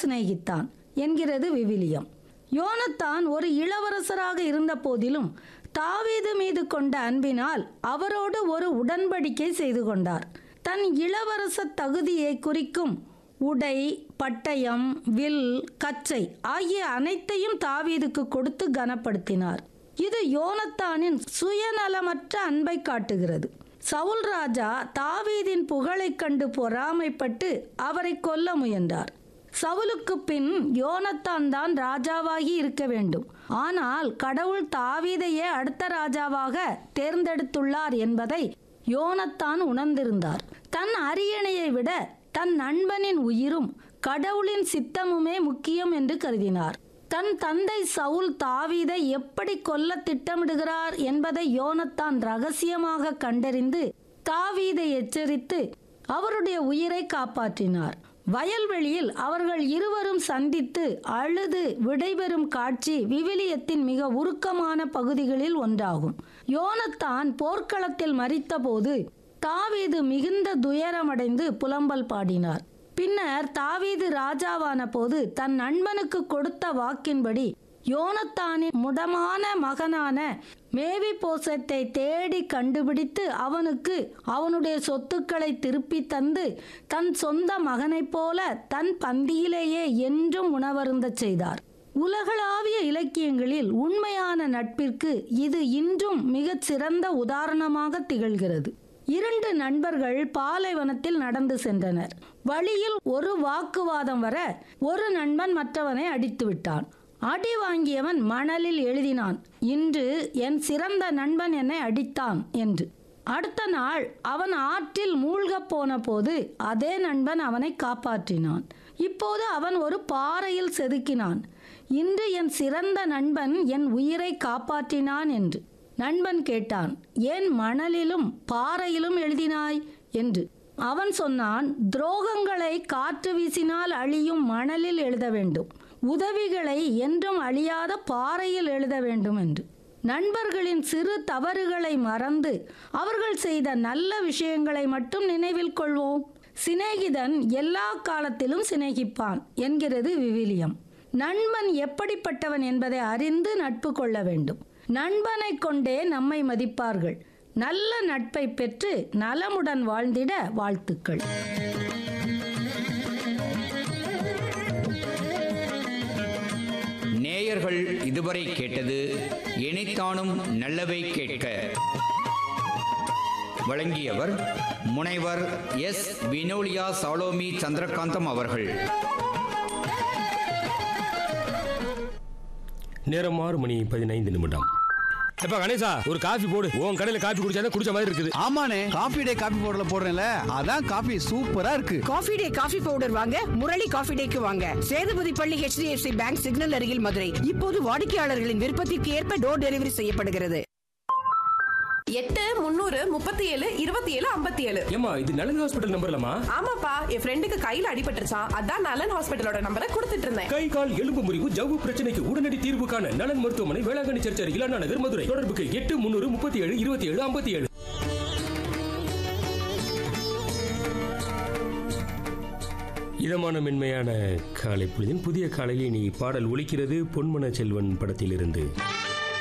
சிநேகித்தான் என்கிறது விவிலியம் யோனத்தான் ஒரு இளவரசராக இருந்த போதிலும் தாவீது மீது கொண்ட அன்பினால் அவரோடு ஒரு உடன்படிக்கை செய்து கொண்டார் தன் இளவரச தகுதியை குறிக்கும் உடை பட்டயம் வில் கச்சை ஆகிய அனைத்தையும் தாவீதுக்கு கொடுத்து கனப்படுத்தினார் இது யோனத்தானின் சுயநலமற்ற அன்பை காட்டுகிறது சவுல் ராஜா தாவீதின் புகழைக் கண்டு பொறாமைப்பட்டு அவரை கொல்ல முயன்றார் சவுலுக்கு பின் யோனத்தான் தான் ராஜாவாகி இருக்க வேண்டும் ஆனால் கடவுள் தாவீதையே அடுத்த ராஜாவாக தேர்ந்தெடுத்துள்ளார் என்பதை யோனத்தான் உணர்ந்திருந்தார் தன் அரியணையை விட தன் நண்பனின் உயிரும் கடவுளின் சித்தமுமே முக்கியம் என்று கருதினார் தன் தந்தை சவுல் தாவீதை எப்படி கொல்ல திட்டமிடுகிறார் என்பதை யோனத்தான் ரகசியமாக கண்டறிந்து தாவீதை எச்சரித்து அவருடைய உயிரை காப்பாற்றினார் வயல்வெளியில் அவர்கள் இருவரும் சந்தித்து அழுது விடைபெறும் காட்சி விவிலியத்தின் மிக உருக்கமான பகுதிகளில் ஒன்றாகும் யோனத்தான் போர்க்களத்தில் மறித்தபோது தாவீது மிகுந்த துயரமடைந்து புலம்பல் பாடினார் பின்னர் தாவீது ராஜாவான போது தன் நண்பனுக்கு கொடுத்த வாக்கின்படி யோனத்தானின் முடமான மகனான மேவி போசத்தை தேடி கண்டுபிடித்து அவனுக்கு அவனுடைய சொத்துக்களை திருப்பி தந்து தன் சொந்த மகனைப் போல தன் பந்தியிலேயே என்றும் உணவருந்தச் செய்தார் உலகளாவிய இலக்கியங்களில் உண்மையான நட்பிற்கு இது இன்றும் மிகச் சிறந்த உதாரணமாக திகழ்கிறது இரண்டு நண்பர்கள் பாலைவனத்தில் நடந்து சென்றனர் வழியில் ஒரு வாக்குவாதம் வர ஒரு நண்பன் மற்றவனை அடித்து விட்டான் அடி வாங்கியவன் மணலில் எழுதினான் இன்று என் சிறந்த நண்பன் என்னை அடித்தான் என்று அடுத்த நாள் அவன் ஆற்றில் மூழ்கப் போன போது அதே நண்பன் அவனை காப்பாற்றினான் இப்போது அவன் ஒரு பாறையில் செதுக்கினான் இன்று என் சிறந்த நண்பன் என் உயிரை காப்பாற்றினான் என்று நண்பன் கேட்டான் ஏன் மணலிலும் பாறையிலும் எழுதினாய் என்று அவன் சொன்னான் துரோகங்களை காற்று வீசினால் அழியும் மணலில் எழுத வேண்டும் உதவிகளை என்றும் அழியாத பாறையில் எழுத வேண்டும் என்று நண்பர்களின் சிறு தவறுகளை மறந்து அவர்கள் செய்த நல்ல விஷயங்களை மட்டும் நினைவில் கொள்வோம் சிநேகிதன் எல்லா காலத்திலும் சிநேகிப்பான் என்கிறது விவிலியம் நண்பன் எப்படிப்பட்டவன் என்பதை அறிந்து நட்பு கொள்ள வேண்டும் நண்பனை கொண்டே நம்மை மதிப்பார்கள் நல்ல நட்பை பெற்று நலமுடன் வாழ்ந்திட வாழ்த்துக்கள் நேயர்கள் இதுவரை கேட்டது இணைத்தானும் நல்லவை கேட்க வழங்கியவர் முனைவர் எஸ் வினோலியா சாலோமி சந்திரகாந்தம் அவர்கள் நேரம் ஆறு மணி பதினைந்து நிமிடம் எப்ப கணேசா ஒரு காஃபி போடு உன் கடையில காஃபி குடிச்சாதான் குடிச்ச மாதிரி இருக்குது ஆமாண்ணே காபி டே காபி பவுடர்ல போடுறேன்ல அதான் காபி சூப்பரா இருக்கு காஃபி டே காஃபி பவுடர் வாங்க முரளி காஃபி டேக்கு வாங்க சேதுபதி பள்ளி HDFC பேங்க் சிக்னல் அருகில் மதுரை இப்போது வாடிக்கையாளர்களின் விருப்பத்திற்கு ஏற்ப டோர் டெலிவரி செய்யப்படுகிறது எட்டு முந்நூறு முப்பத்தி ஏழு இருபத்தி ஏழு ஐம்பத்தி ஏழு ஏமா இது நலன் ஹாஸ்பிட்டல் நம்பர்லமா ஆமாப்பா என் ஃப்ரெண்டுக்கு கையில அடிபட்டுருச்சான் அதான் நலன் ஹாஸ்பிட்டலோட நம்பரை கொடுத்துட்டு இருந்தேன் கை கால் எலும்பு முறிவு ஜவ்வு பிரச்சனைக்கு உடனடி தீர்வு காண நலன் மருத்துவமனை வேளாங்கண்ணி சர்ச்சர் இளானா நகர் மதுரை தொடர்புக்கு எட்டு முன்னூறு முப்பத்தி ஏழு இருபத்தி ஏழு ஐம்பத்தி ஏழு இதமான மென்மையான காலை பொழுதின் புதிய காலையில் இனி பாடல் ஒலிக்கிறது பொன்மன செல்வன் படத்திலிருந்து